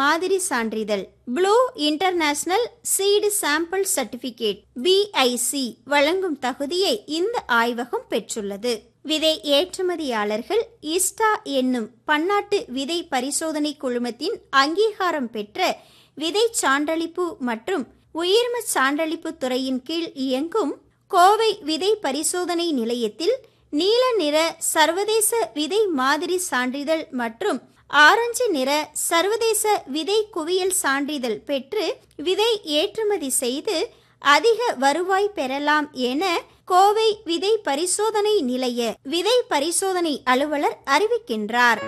மாதிரி சான்றிதழ் blue international seed sample certificate BIC வழங்கும் தகுதியை இந்த ஆய்வகம் பெற்றுள்ளது விதை ஏற்றுமதியாளர்கள் இஸ்டா என்னும் பன்னாட்டு விதை பரிசோதனை குழுமத்தின் அங்கீகாரம் பெற்ற விதை சான்றளிப்பு மற்றும் உயிர்ம சான்றளிப்பு துறையின் கீழ் இயங்கும் கோவை விதை பரிசோதனை நிலையத்தில் நீல நிற சர்வதேச விதை மாதிரி சான்றிதழ் மற்றும் ஆரஞ்சு நிற சர்வதேச விதை குவியல் சான்றிதழ் பெற்று விதை ஏற்றுமதி செய்து அதிக வருவாய் பெறலாம் என கோவை விதை பரிசோதனை நிலைய விதை பரிசோதனை அலுவலர் அறிவிக்கின்றார்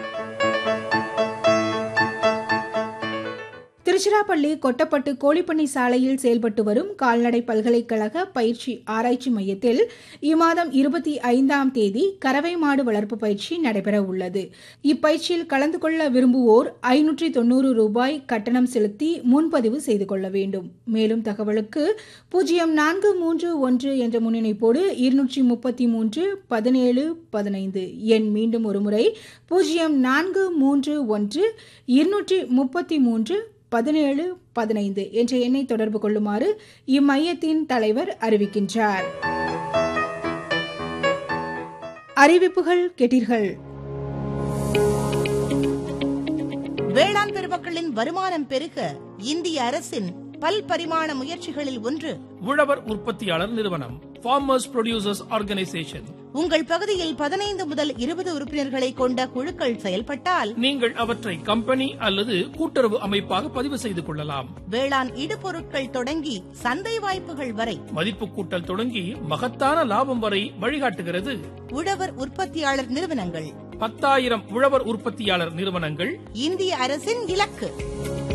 திருச்சிராப்பள்ளி கொட்டப்பட்டு கோழிப்பண்ணை சாலையில் செயல்பட்டு வரும் கால்நடை பல்கலைக்கழக பயிற்சி ஆராய்ச்சி மையத்தில் இம்மாதம் இருபத்தி ஐந்தாம் தேதி கறவை மாடு வளர்ப்பு பயிற்சி நடைபெற உள்ளது இப்பயிற்சியில் கலந்து கொள்ள விரும்புவோர் ஐநூற்றி தொண்ணூறு ரூபாய் கட்டணம் செலுத்தி முன்பதிவு செய்து கொள்ள வேண்டும் மேலும் தகவலுக்கு பூஜ்ஜியம் நான்கு மூன்று ஒன்று என்ற முன்னிணைப்போடு இருநூற்றி முப்பத்தி மூன்று பதினேழு பதினைந்து எண் மீண்டும் ஒருமுறை பூஜ்ஜியம் நான்கு மூன்று ஒன்று இருநூற்றி முப்பத்தி மூன்று பதினேழு பதினைந்து என்ற எண்ணை தொடர்பு கொள்ளுமாறு இம்மையத்தின் தலைவர் அறிவிக்கின்றார் அறிவிப்புகள் கேட்டீர்கள் வேளாண் பெருமக்களின் வருமானம் பெருக இந்திய அரசின் பல்பரிமாண முயற்சிகளில் ஒன்று உழவர் உற்பத்தியாளர் நிறுவனம் ஃபார்மர்ஸ் ப்ரொடியூசர்ஸ் ஆர்கனைசேஷன் உங்கள் பகுதியில் பதினைந்து முதல் இருபது உறுப்பினர்களை கொண்ட குழுக்கள் செயல்பட்டால் நீங்கள் அவற்றை கம்பெனி அல்லது கூட்டுறவு அமைப்பாக பதிவு செய்து கொள்ளலாம் வேளாண் இடுபொருட்கள் தொடங்கி சந்தை வாய்ப்புகள் வரை மதிப்பு கூட்டல் தொடங்கி மகத்தான லாபம் வரை வழிகாட்டுகிறது உழவர் உற்பத்தியாளர் நிறுவனங்கள் பத்தாயிரம் உழவர் உற்பத்தியாளர் நிறுவனங்கள் இந்திய அரசின் இலக்கு